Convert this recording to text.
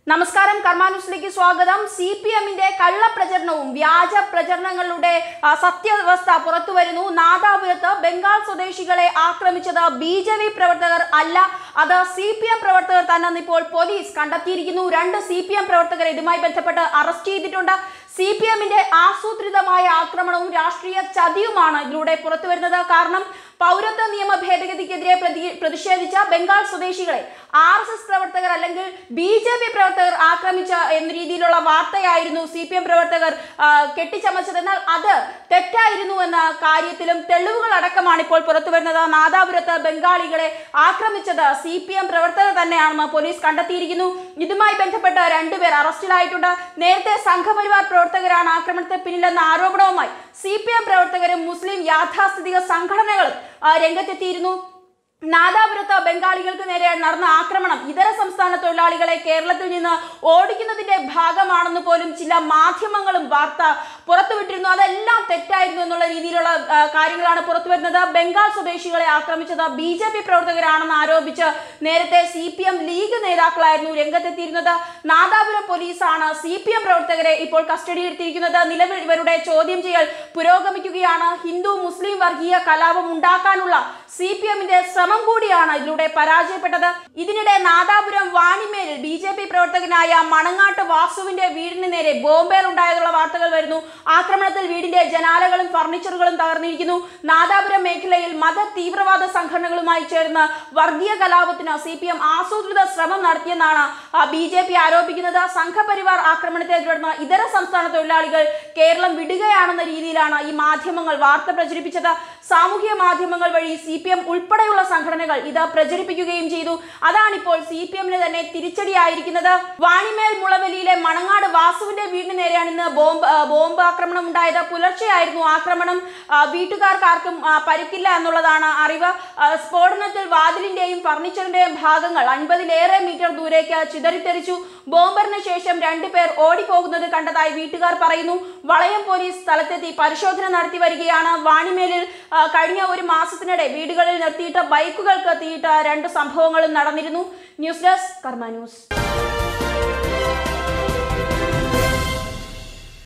നമസ്കാരം കർമാനുസിലേക്ക് സ്വാഗതം C P എമ്മിന്റെ കള്ളപ്രചരണവും വ്യാജ പ്രചരണങ്ങളുടെ ആ, സത്യാവസ്ഥ പുറത്തു വരുന്നു നാദാപുരത്ത് ബംഗാൾ സ്വദേശികളെ ആക്രമിച്ചത് ബി ജെ പി പ്രവർത്തകർ അല്ല അത് സി പി എം പ്രവർത്തകർ തന്നെ ഇപ്പോൾ പോലീസ് കണ്ടെത്തിയിരിക്കുന്നു രണ്ട് സി പി എം പ്രവർത്തകരെ ഇതുമായി ബന്ധപ്പെട്ട് അറസ്റ്റ് ചെയ്തിട്ടുണ്ട് സി പി എമ്മിന്റെ ആസൂത്രിതമായ ആക്രമണവും രാഷ്ട്രീയ ചതിയുമാണ് ഇതിലൂടെ പുറത്തു വരുന്നത് കാരണം പൗരത്വ നിയമ ഭേദഗതിക്കെതിരെ പ്രതി- പ്രതിഷേധിച്ച ബംഗാൾ സ്വദേശികളെ ആർ എസ് എസ് പ്രവർത്തകർ അല്ലെങ്കിൽ ബി ജെ പി പ്രവർത്തകർ ആക്രമിച്ച എന്ന രീതിയിലുള്ള വാർത്തയായിരുന്നു സി പി എം പ്രവർത്തകർ ആ, കെട്ടിച്ചമച്ചത് എന്നാൽ അത് തെറ്റായിരുന്നു എന്ന കാര്യത്തിലും തെളിവുകൾ അടക്കമാണ് ഇപ്പോൾ പുറത്തു വരുന്നത് നാദാപുരത്ത് ബംഗാളികളെ ആക്രമിച്ചത് സി പി എം പ്രവർത്തകർ തന്നെയാണെന്ന് പോലീസ് കണ്ടെത്തിയിരിക്കുന്നു ഇതുമായി ബന്ധപ്പെട്ട് രണ്ടുപേർ അറസ്റ്റിലായിട്ടുണ്ട് നേരത്തെ സംഘപരിവാർ പ്രവർത്തകരാണ് ആക്രമണത്തിന് പിന്നിലെന്ന ആരോപണവുമായി സി പി എം പ്രവർത്തകരും മുസ്ലിം യാഥാസ്ഥിതിക സംഘടനകളും ആ, രംഗത്തെത്തിയിരുന്നു നാദാപുരത്ത് ബംഗാളികൾക്ക് നേരെ നടന്ന ആക്രമണം ഇതര സംസ്ഥാന തൊഴിലാളികളെ കേരളത്തിൽ നിന്ന് ഓടിക്കുന്നതിന്റെ ഭാഗമാണെന്ന് പോലും ചില മാധ്യമങ്ങളും വാർത്ത പുറത്തുവിട്ടിരുന്നു അതെല്ലാം തെറ്റായിരുന്നു എന്നുള്ള രീതിയിലുള്ള ആ, കാര്യങ്ങളാണ് പുറത്തു വരുന്നത് ബംഗാൾ സ്വദേശികളെ ആക്രമിച്ചത് ബി ജെ പി പ്രവർത്തകരാണെന്ന് ആരോപിച്ച് നേരത്തെ സി പി എം ലീഗ് നേതാക്കളായിരുന്നു രംഗത്തെത്തിയിരുന്നത് നാദാപുരം പോലീസാണ് സി പി എം പ്രവർത്തകരെ ഇപ്പോൾ കസ്റ്റഡിയിലെത്തിയിരിക്കുന്നത് നിലവിൽ ഇവരുടെ ചോദ്യം ചെയ്യൽ പുരോഗമിക്കുകയാണ് ഹിന്ദു മുസ്ലിം വർഗീയ കലാപം ഉണ്ടാക്കാനുള്ള സി പി എമ്മിന്റെ ശ്രമം കൂടിയാണ് ഇതിലൂടെ പരാജയപ്പെട്ടത് ഇതിനിടെ നാദാപുരം വാണിമേലിൽ ബി ജെ പി പ്രവർത്തകനായ മണങ്ങാട്ട് വാസുവിന്റെ വീടിന് നേരെ ബോംബേർ ഉണ്ടായതുള്ള വാർത്തകൾ വരുന്നു ആക്രമണത്തിൽ വീടിന്റെ ജനാലകളും ഫർണിച്ചറുകളും തകർന്നിരിക്കുന്നു നാദാപുരം മേഖലയിൽ മത തീവ്രവാദ സംഘടനകളുമായി ചേർന്ന് വർഗീയ കലാപത്തിന് സി പി എം ആസൂത്രിത ശ്രമം നടത്തിയെന്നാണ് ബി ജെ പി ആരോപിക്കുന്നത് സംഘപരിവാർ ആക്രമണത്തെ തുടർന്ന് ഇതര സംസ്ഥാന തൊഴിലാളികൾ കേരളം വിടുകയാണെന്ന രീതിയിലാണ് ഈ മാധ്യമങ്ങൾ വാർത്ത പ്രചരിപ്പിച്ചത് സാമൂഹ്യ മാധ്യമങ്ങൾ വഴി സി പി എം ഉൾപ്പെടെയുള്ള സംഘടനകൾ ഇത് പ്രചരിപ്പിക്കുകയും ചെയ്തു അതാണിപ്പോൾ സി പി എമ്മിന് തന്നെ തിരിച്ചടിയായിരിക്കുന്നത് വാണിമേൽ മുളവലിയിലെ മണങ്ങാട് വാസുവിന്റെ വീടിന് നേരെയാണ് ഇന്ന് ബോംബ് ആ, ബോംബ് ആക്രമണം ഉണ്ടായത് പുലർച്ചെയായിരുന്നു ആക്രമണം ആ, വീട്ടുകാർക്ക് ആർക്കും ആ, പരിക്കില്ല എന്നുള്ളതാണ് അറിവ് ആ, സ്ഫോടനത്തിൽ വാതിലിന്റെയും ഫർണിച്ചറിന്റെയും ഭാഗങ്ങൾ അൻപതിലേറെ മീറ്റർ ദൂരേക്ക് ചിതറിത്തെറിച്ചു ബോംബറിന് ശേഷം രണ്ടുപേർ ഓടിപ്പോകുന്നത് കണ്ടതായി വീട്ടുകാർ പറയുന്നു വളയം പോലീസ് സ്ഥലത്തെത്തി പരിശോധന നടത്തി വരികയാണ് വാണിമേലിൽ ആ, കഴിഞ്ഞ ഒരു മാസത്തിനിടെ വീടുകളിൽ നിർത്തിയിട്ട് ബൈക്കുകൾക്ക് തീയിട്ട് രണ്ട് സംഭവങ്ങളും നടന്നിരുന്നു ന്യൂസ് ഡെസ്ക് കർമ്മ ന്യൂസ്